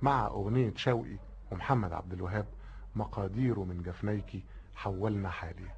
مع أغنية شوقي ومحمد عبد الوهاب مقادير من جفنيك حولنا حاليا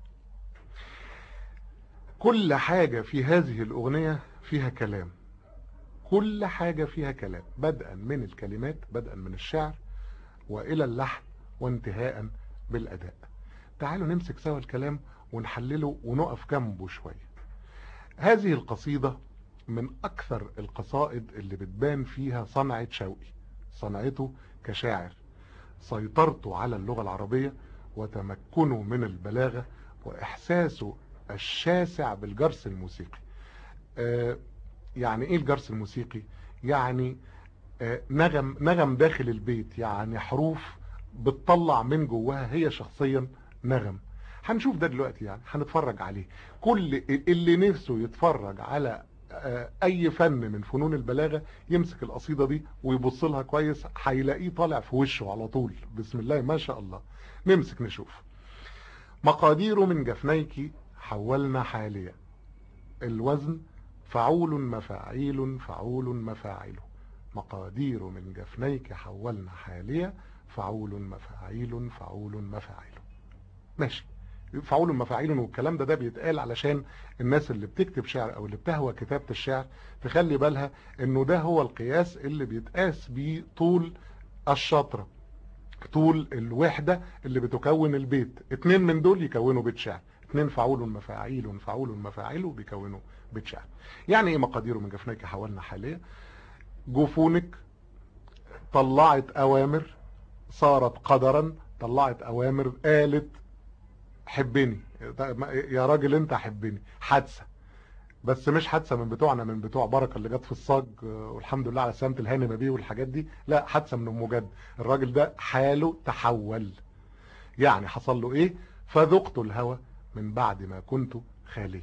كل حاجة في هذه الأغنية فيها كلام كل حاجة فيها كلام بدءا من الكلمات بدءا من الشعر وإلى اللحن وانتهاء بالأداء تعالوا نمسك سوا الكلام ونحلله ونقف جنبه شوية هذه القصيدة من أكثر القصائد اللي بتبان فيها صنعة شوقي صنعته كشاعر سيطرته على اللغة العربية وتمكنه من البلاغة وإحساسه الشاسع بالجرس الموسيقي آه يعني إيه الجرس الموسيقي؟ يعني آه نغم, نغم داخل البيت يعني حروف بتطلع من جواها هي شخصيا نغم هنشوف ده دلوقتي يعني هنتفرج عليه كل اللي نفسه يتفرج على اي فن من فنون البلاغة يمسك القصيدة دي ويبص لها كويس هيلاقيه طالع في وشه على طول بسم الله ما شاء الله نمسك نشوف مقادير من جفنيك حولنا حاليا الوزن فعول مفاعيل فعول مفاعل مقادير من جفنيك حولنا حاليا فعول مفاعيل فعول مفاعل ماشي فعول مفاعيل والكلام ده ده بيتقال علشان الناس اللي بتكتب شعر او اللي بتهوى كتابة الشعر تخلي بالها انه ده هو القياس اللي بيتقاس بيه طول الشطرة طول الوحدة اللي بتكون البيت اتنين من دول يكونوا بيت شعر اتنين فعول مفاعيل فعول مفاعيل بيكونوا بيت شعر يعني ايه مقاديره من جفنيك حولنا حاليا جفونك طلعت اوامر صارت قدرا طلعت اوامر قالت حبني يا راجل انت حبني حادثة بس مش حادثة من بتوعنا من بتوع بركة اللي جت في الصاج والحمد لله على سلامة الهاني بيه والحاجات دي لا حادثة من ام جد الراجل ده حاله تحول يعني حصل له ايه فذقت الهوى من بعد ما كنت خالي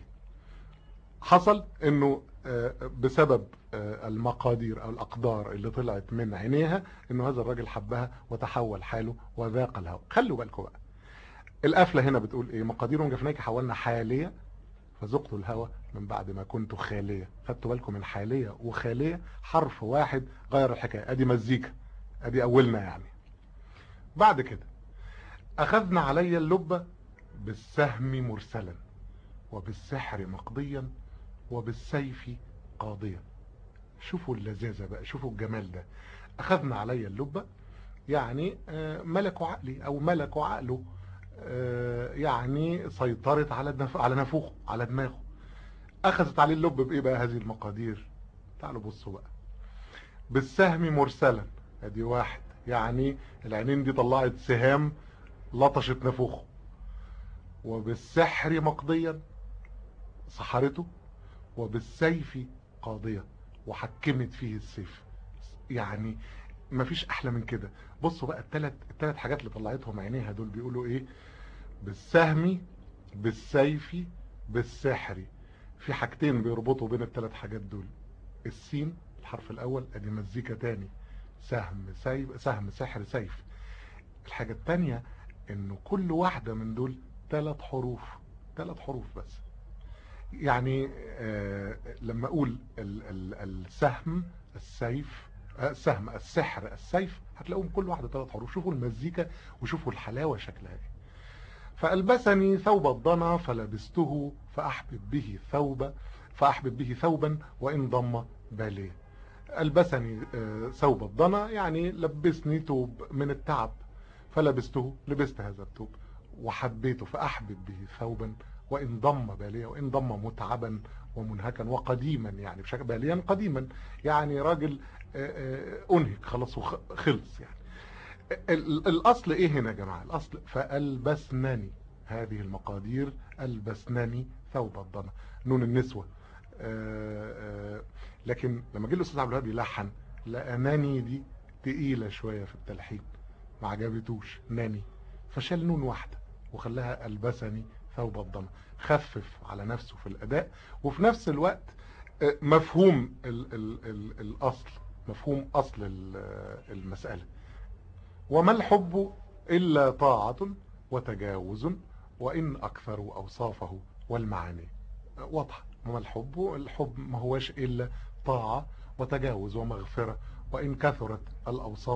حصل انه بسبب المقادير او الاقدار اللي طلعت من عينيها انه هذا الراجل حبها وتحول حاله وذاق الهوى خلوا بالكم بقى القفلة هنا بتقول ايه مقادير جفنيك حولنا حالية فذقت الهوى من بعد ما كنت خالية خدتوا بالكم من حالية وخالية حرف واحد غير الحكاية ادي مزيكا ادي اولنا يعني بعد كده اخذنا علي اللبة بالسهم مرسلا وبالسحر مقضيا وبالسيف قاضيا شوفوا اللذاذة بقى شوفوا الجمال ده اخذنا علي اللبة يعني ملكوا عقلي او ملكوا عقله يعني سيطرت على على نافوخه على دماغه اخذت عليه اللب بايه بقى هذه المقادير تعالوا بصوا بقى بالسهم مرسلا ادي واحد يعني العينين دي طلعت سهام لطشت نافوخه وبالسحر مقضيا سحرته وبالسيف قاضية وحكمت فيه السيف يعني مفيش احلى من كده بصوا بقى الثلاث الثلاث حاجات اللي طلعتهم عينيها دول بيقولوا ايه بالسهم بالسيف بالسحر في حاجتين بيربطوا بين الثلاث حاجات دول السين الحرف الاول ادي مزيكا تاني سهم سيف سهم سحر سيف الحاجة التانية انه كل واحدة من دول ثلاث حروف ثلاث حروف بس يعني آه لما اقول ال ال السهم السيف السهم السحر السيف هتلاقوهم كل واحدة ثلاث حروف شوفوا المزيكا وشوفوا الحلاوة شكلها ايه فألبسني ثوب الضنا فلبسته فأحبب به ثوبا فأحبب به ثوبا وإن ضم باليه ألبسني ثوب الضنا يعني لبسني ثوب من التعب فلبسته لبست هذا الثوب وحبيته فأحبب به ثوبا وإن ضم باليه وإن ضم متعبا ومنهكا وقديما يعني بشكل باليا قديما يعني راجل انهك خلاص وخلص يعني الاصل ايه هنا يا جماعة الاصل فالبسنني هذه المقادير البسنني ثوب الضنا نون النسوة لكن لما جه الاستاذ عبد الوهاب يلحن لقى ناني دي تقيلة شوية في التلحين ما عجبتوش ناني فشال نون واحدة وخلاها البسني ثوب الضنا خفف على نفسه في الاداء وفي نفس الوقت مفهوم ال ال ال الاصل مفهوم اصل المسألة وما الحب الا طاعة وتجاوز وان اكثروا اوصافه والمعاني واضحة وما الحب الحب ما هوش الا طاعة وتجاوز ومغفرة وان كثرت الاوصاف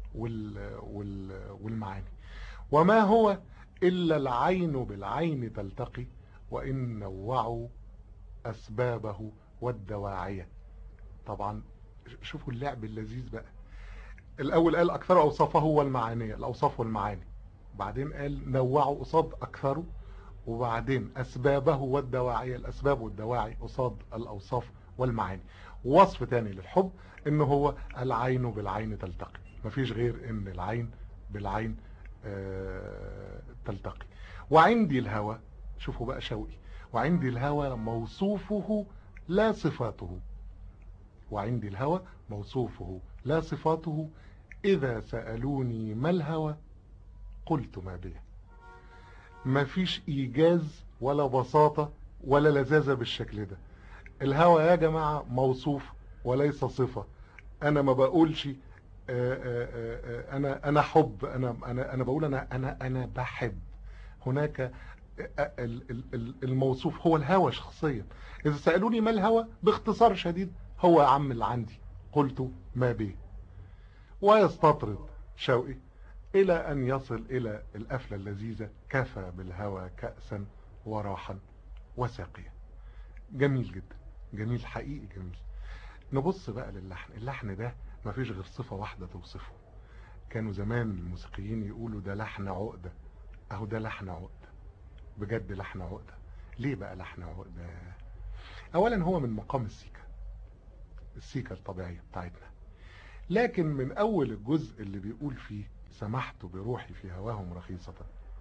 والمعاني وما هو إلا العين بالعين تلتقي وإن نوعوا أسبابه والدواعية طبعا شوفوا اللعب اللذيذ بقى الأول قال أكثر أوصافه والمعانية الأوصاف والمعاني بعدين قال نوعوا قصاد أكثره وبعدين أسبابه والدواعية الأسباب والدواعي قصاد الأوصاف والمعاني وصف تاني للحب إن هو العين بالعين تلتقي مفيش غير إن العين بالعين آه تلتقي وعندي الهوى شوفوا بقى شوقي وعندي الهوى موصوفه لا صفاته وعندي الهوى موصوفه لا صفاته إذا سألوني ما الهوى قلت ما به ما فيش إيجاز ولا بساطة ولا لذاذة بالشكل ده الهوى يا جماعة موصوف وليس صفة أنا ما بقولش آآ آآ أنا أنا حب أنا أنا أنا بقول أنا أنا أنا بحب هناك الموصوف هو الهوى شخصيا إذا سألوني ما الهوى باختصار شديد هو يا عم اللي عندي قلت ما به ويستطرد شوقي إلى أن يصل إلى الأفلة اللذيذة كفى بالهوى كأسا وراحا وساقيا جميل جدا جميل حقيقي جميل نبص بقى للحن اللحن ده ما فيش غير صفة واحدة توصفه كانوا زمان الموسيقيين يقولوا ده لحن عقدة اهو ده لحن عقدة بجد لحن عقدة ليه بقى لحن عقدة اولا هو من مقام السيكا السيكا الطبيعية بتاعتنا لكن من اول الجزء اللي بيقول فيه سمحت بروحي في هواهم رخيصة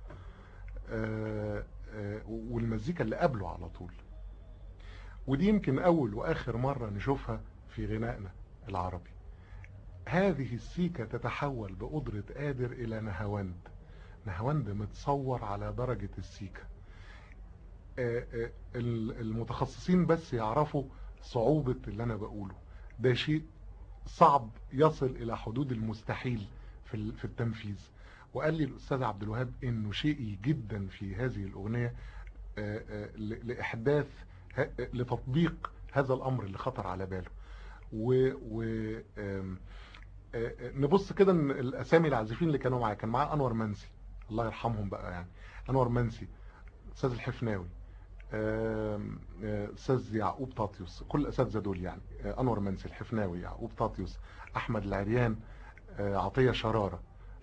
آآ آآ والمزيكا اللي قبله على طول ودي يمكن اول واخر مرة نشوفها في غنائنا العربي هذه السيكة تتحول بقدرة قادر الى نهاوند نهاوند متصور على درجة السيكة المتخصصين بس يعرفوا صعوبة اللي انا بقوله ده شيء صعب يصل الى حدود المستحيل في في التنفيذ وقال لي الاستاذ عبد الوهاب انه شيء جدا في هذه الاغنية لاحداث لتطبيق هذا الامر اللي خطر على باله و, و نبص كده ان الاسامي العازفين اللي كانوا معايا كان معاه انور منسي الله يرحمهم بقى يعني انور منسي استاذ الحفناوي استاذ يعقوب طاطيوس كل الاساتذه دول يعني انور منسي الحفناوي يعقوب طاطيوس احمد العريان عطيه شراره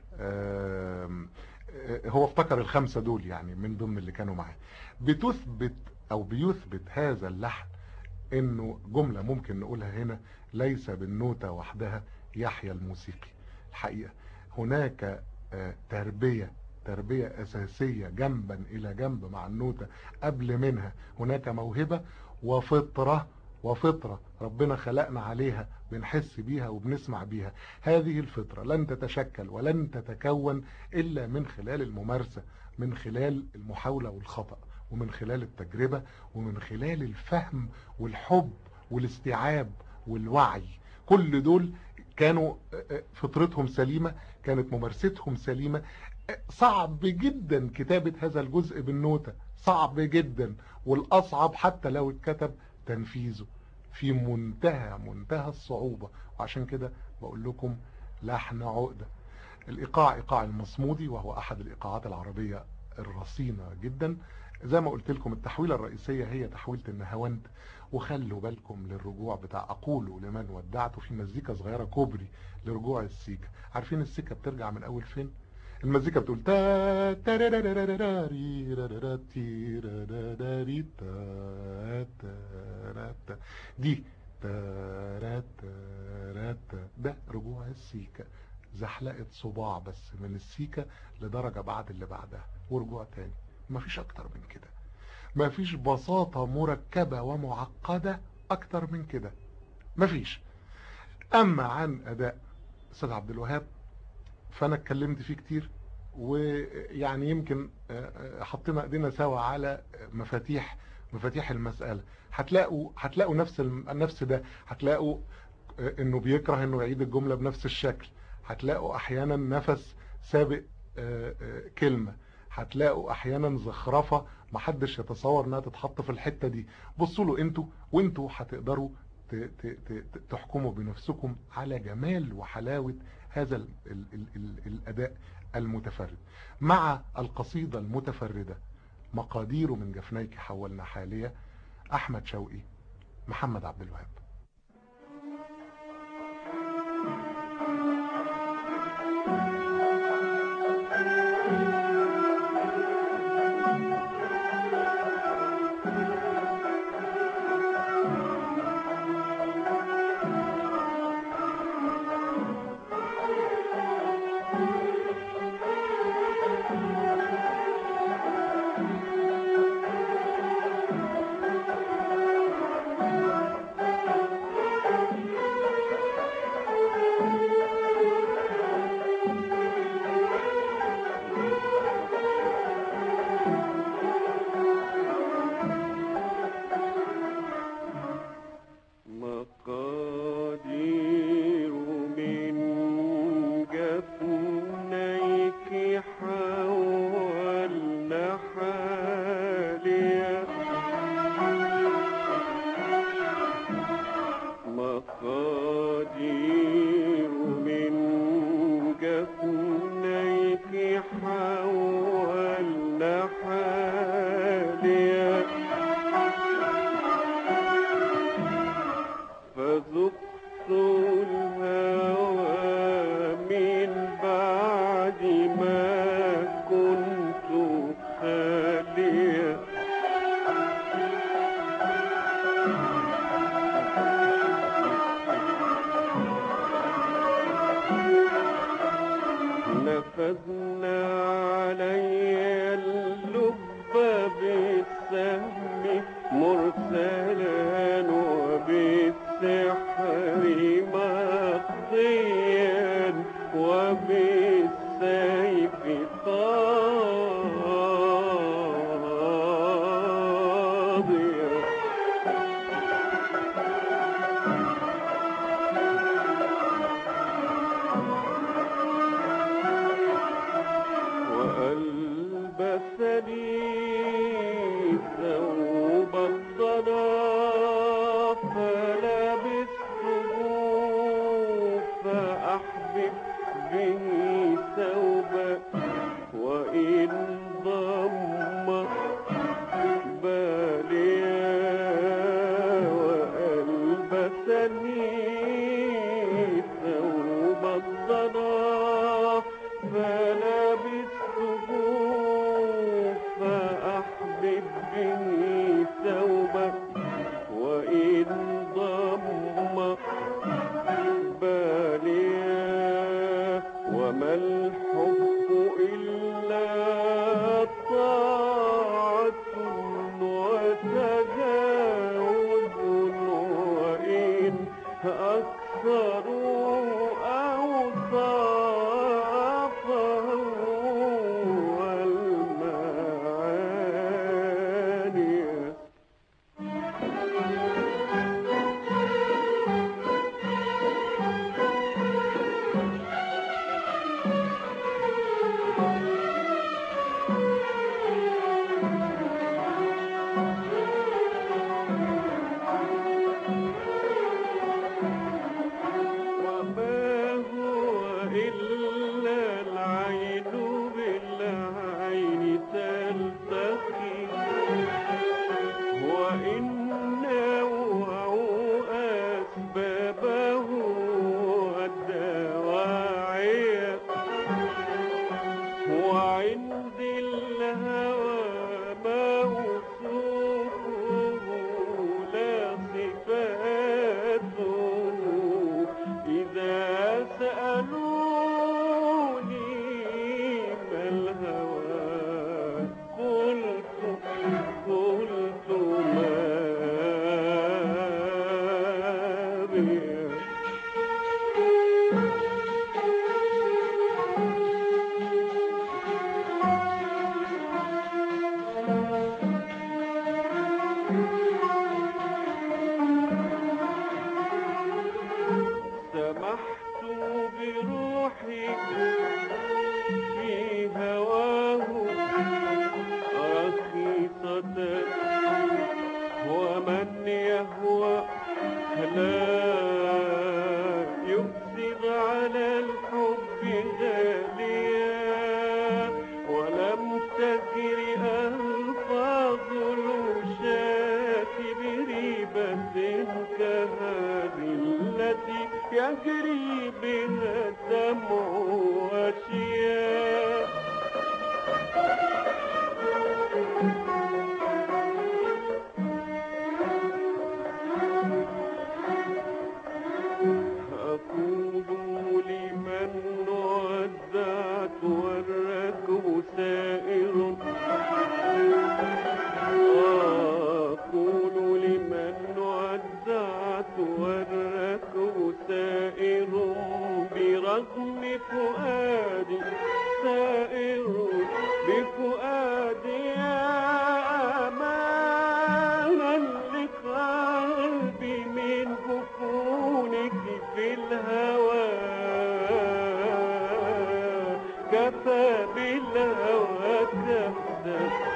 هو افتكر الخمسه دول يعني من ضمن اللي كانوا معاه بتثبت او بيثبت هذا اللحن انه جمله ممكن نقولها هنا ليس بالنوتة وحدها يحيى الموسيقي الحقيقه هناك تربيه تربية أساسية جنبا إلى جنب مع النوتة قبل منها هناك موهبة وفطرة وفطرة ربنا خلقنا عليها بنحس بيها وبنسمع بيها هذه الفطرة لن تتشكل ولن تتكون إلا من خلال الممارسة من خلال المحاولة والخطأ ومن خلال التجربة ومن خلال الفهم والحب والاستيعاب والوعي كل دول كانوا فطرتهم سليمة كانت ممارستهم سليمة صعب جدا كتابة هذا الجزء بالنوتة صعب جدا والأصعب حتى لو اتكتب تنفيذه في منتهى منتهى الصعوبة وعشان كده بقول لكم لحن عقدة الإيقاع إيقاع المصمودي وهو أحد الإيقاعات العربية الرصينة جدا زي ما قلت لكم التحويلة الرئيسية هي تحويلة النهاوند وخلوا بالكم للرجوع بتاع أقوله لمن ودعته في مزيكا صغيرة كوبري لرجوع السيكا عارفين السيكا بترجع من أول فين؟ المزيكا بتقول تا دي ده رجوع السيكا زحلقة صباع بس من السيكا لدرجة بعد اللي بعدها ورجوع تاني مفيش اكتر من كده مفيش بساطة مركبة ومعقدة اكتر من كده مفيش اما عن اداء استاذ عبد الوهاب فانا اتكلمت فيه كتير ويعني يمكن حطينا ايدينا سوا على مفاتيح مفاتيح المسألة هتلاقوا هتلاقوا نفس النفس ده هتلاقوا انه بيكره انه يعيد الجملة بنفس الشكل هتلاقوا احيانا نفس سابق كلمة هتلاقوا احيانا زخرفة محدش يتصور انها تتحط في الحتة دي بصوا له انتوا وانتوا هتقدروا ت- ت- ت- تحكموا بنفسكم على جمال وحلاوة هذا ال ال ال ال الأداء المتفرد مع القصيدة المتفردة مقادير من جفنيك حولنا حالية أحمد شوقي محمد عبد الوهاب مقادير من جفنيك حولنا حاليا مقادير من جفنيك حولنا حاليا فذقت الهوى من بعد ما كنت خاليا نفذنا علي اللب بالسهم مرسلا وبالسحر مقضيا وبالسيف قاضيا وألبسني ثوب الضنا فلبسته فأحبب به ثوبا وإن ضم باليا وألبسني ثوب الضنا فلبسته فأحبب به ثوبا وإن ضم باليا وما الحب إلا طاعة وتجاوز وإن أكثروا أو ضاعفوا المعاني وما هو التي يجري بها الدمع أشياء أقول لمن ودعت والركب سائر أقول لمن ودعت والركب سائر برغم فؤادي سائر بفؤادي أمانا لقلبي من جفونك في الهوى كفى بالهوى كفى